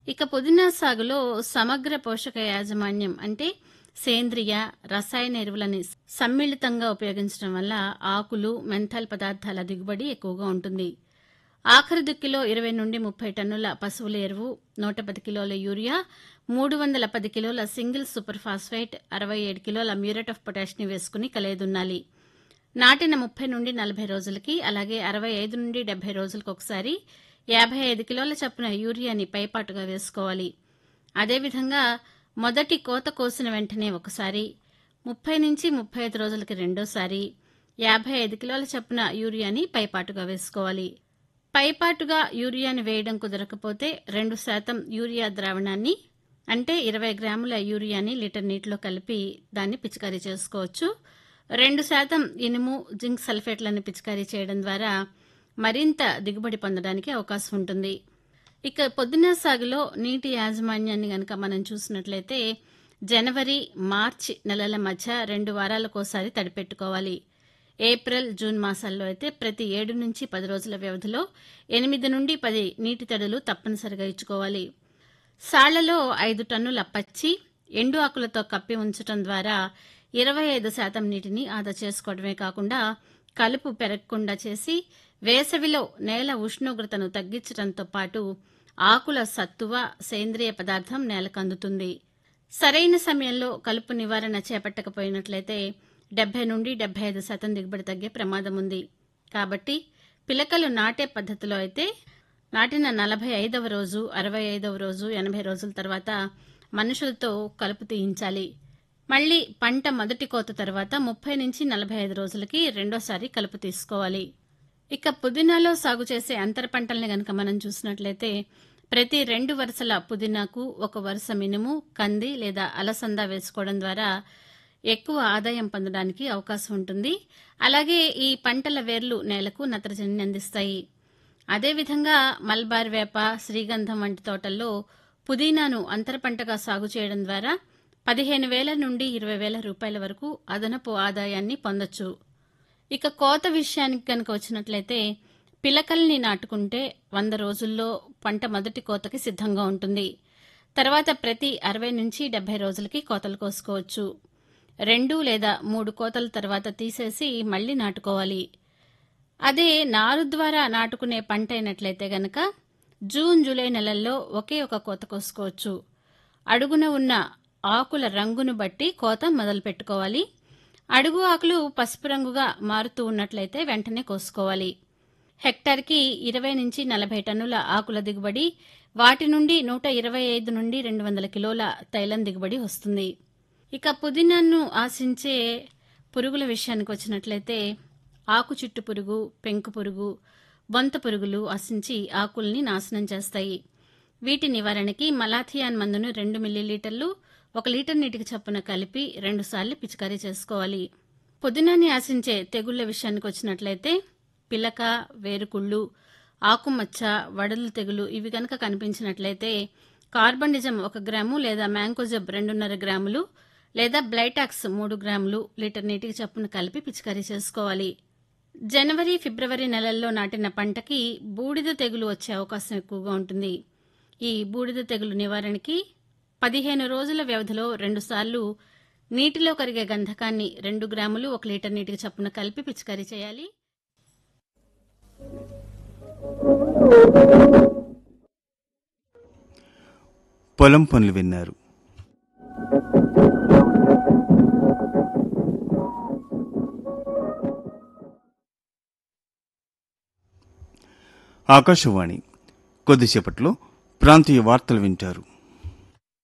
ఇక పుదీనా సాగులో సమగ్ర పోషక యాజమాన్యం అంటే సేంద్రియ రసాయన ఎరువులని సమ్మిళితంగా ఉపయోగించడం వల్ల ఆకులు మెంథాల్ పదార్థాల దిగుబడి ఎక్కువగా ఉంటుంది ఆఖరి దుక్కిలో ఇరవై నుండి ముప్పై టన్నుల పశువుల ఎరువు నూట పది కిలోల యూరియా మూడు వందల పది కిలోల సింగిల్ సూపర్ ఫాస్ఫేట్ అరవై ఏడు కిలోల మ్యూరేట్ ఆఫ్ పొటాష్ని వేసుకుని కలేదున్నాలి నాటిన ముప్పై నుండి నలభై రోజులకి అలాగే అరవై ఐదు నుండి డెబ్బై రోజులకు ఒకసారి యాభై ఐదు కిలోల చొప్పున యూరియాని పైపాటుగా వేసుకోవాలి అదేవిధంగా మొదటి కోత కోసిన వెంటనే ఒకసారి ముప్పై నుంచి ముప్పై ఐదు రోజులకి రెండోసారి యాభై ఐదు కిలోల చొప్పున యూరియాని పైపాటుగా వేసుకోవాలి పైపాటుగా యూరియాని వేయడం కుదరకపోతే రెండు శాతం యూరియా ద్రావణాన్ని అంటే ఇరవై గ్రాముల యూరియాని లీటర్ నీటిలో కలిపి దాన్ని పిచికారీ చేసుకోవచ్చు రెండు శాతం ఇనుము జింక్ సల్ఫేట్లను పిచికారీ చేయడం ద్వారా మరింత దిగుబడి పొందడానికి అవకాశం ఉంటుంది ఇక పొద్దున సాగులో నీటి యాజమాన్యాన్ని గనక మనం చూసినట్లయితే జనవరి మార్చి నెలల మధ్య రెండు వారాలకోసారి తడిపెట్టుకోవాలి ఏప్రిల్ జూన్ మాసాల్లో అయితే ప్రతి ఏడు నుంచి పది రోజుల వ్యవధిలో ఎనిమిది నుండి పది నీటి తడులు తప్పనిసరిగా ఇచ్చుకోవాలి సాళ్లలో ఐదు టన్నుల పచ్చి ఎండు ఆకులతో కప్పి ఉంచడం ద్వారా ఇరవై ఐదు శాతం నీటిని ఆదా చేసుకోవడమే కాకుండా కలుపు పెరగకుండా చేసి వేసవిలో నేల ఉష్ణోగ్రతను తగ్గించడంతో పాటు ఆకుల సత్తువ సేంద్రియ పదార్థం నేలకు అందుతుంది సరైన సమయంలో కలుపు నివారణ చేపట్టకపోయినట్లయితే డెబ్బై నుండి డెబ్బై ఐదు శాతం దిగుబడి తగ్గే ప్రమాదం ఉంది కాబట్టి పిలకలు నాటే పద్ధతిలో అయితే నాటిన నలభై ఐదవ రోజు అరవై ఐదవ రోజు ఎనభై రోజుల తర్వాత మనుషులతో కలుపు తీయించాలి మళ్లీ పంట మొదటి కోత తర్వాత ముప్పై నుంచి నలభై ఐదు రోజులకి రెండోసారి కలుపు తీసుకోవాలి ఇక పుదీనాలో సాగు చేసే అంతర పంటల్ని గనక మనం చూసినట్లయితే ప్రతి రెండు వరుసల పుదీనాకు ఒక వరుస మినుము కంది లేదా అలసంద వేసుకోవడం ద్వారా ఎక్కువ ఆదాయం పొందడానికి అవకాశం ఉంటుంది అలాగే ఈ పంటల వేర్లు నేలకు నత్రజనిని అందిస్తాయి అదేవిధంగా మల్బార్ వేప శ్రీగంధం వంటి తోటల్లో పుదీనాను అంతర పంటగా సాగు చేయడం ద్వారా పదిహేను వేల నుండి ఇరవై వేల రూపాయల వరకు అదనపు ఆదాయాన్ని పొందొచ్చు ఇక కోత విషయానికి కనుక వచ్చినట్లయితే పిలకల్ని నాటుకుంటే వంద రోజుల్లో పంట మొదటి కోతకి సిద్ధంగా ఉంటుంది తర్వాత ప్రతి అరవై నుంచి డెబ్బై రోజులకి కోతలు కోసుకోవచ్చు రెండు లేదా మూడు కోతల తర్వాత తీసేసి మళ్లీ నాటుకోవాలి అదే నారు ద్వారా నాటుకునే పంట అయినట్లయితే గనక జూన్ జూలై నెలల్లో ఒకే ఒక కోత కోసుకోవచ్చు అడుగున ఉన్న ఆకుల రంగును బట్టి కోత మొదలు పెట్టుకోవాలి అడుగు ఆకులు పసుపు రంగుగా మారుతూ ఉన్నట్లయితే వెంటనే కోసుకోవాలి హెక్టార్కి ఇరవై నుంచి నలభై టన్నుల ఆకుల దిగుబడి వాటి నుండి నూట ఇరవై ఐదు నుండి రెండు వందల కిలోల తైలం దిగుబడి వస్తుంది ఇక పుదీనాను ఆశించే పురుగుల విషయానికి వచ్చినట్లయితే ఆకు చుట్టు పురుగు పెంకు పురుగు బొంత పురుగులు ఆశించి ఆకుల్ని నాశనం చేస్తాయి వీటి నివారణకి మలాథియాన్ మందును రెండు మిల్లీలీటర్లు ఒక లీటర్ నీటికి చొప్పున కలిపి రెండుసార్లు పిచికారీ చేసుకోవాలి పుదీనాన్ని ఆశించే తెగుళ్ల విషయానికి వచ్చినట్లయితే పిలక వేరుకుళ్ళు ఆకుమచ్చ వడలు తెగులు ఇవి కనుక కనిపించినట్లయితే కార్బనిజం ఒక గ్రాము లేదా మ్యాంకోజబ్ రెండున్నర గ్రాములు లేదా బ్లైటాక్స్ మూడు గ్రాములు లీటర్ నీటికి చొప్పున కలిపి పిచికారీ చేసుకోవాలి జనవరి ఫిబ్రవరి నెలల్లో నాటిన పంటకి బూడిద తెగులు వచ్చే అవకాశం ఎక్కువగా ఉంటుంది ఈ బూడిద తెగులు నివారణకి పదిహేను రోజుల వ్యవధిలో రెండుసార్లు నీటిలో కరిగే గంధకాన్ని రెండు గ్రాములు ఒక లీటర్ నీటికి చొప్పున కలిపి పిచికారీ చేయాలి పొలం పనులు విన్నారు ఆకాశవాణి కొద్దిసేపట్లో ప్రాంతీయ వార్తలు వింటారు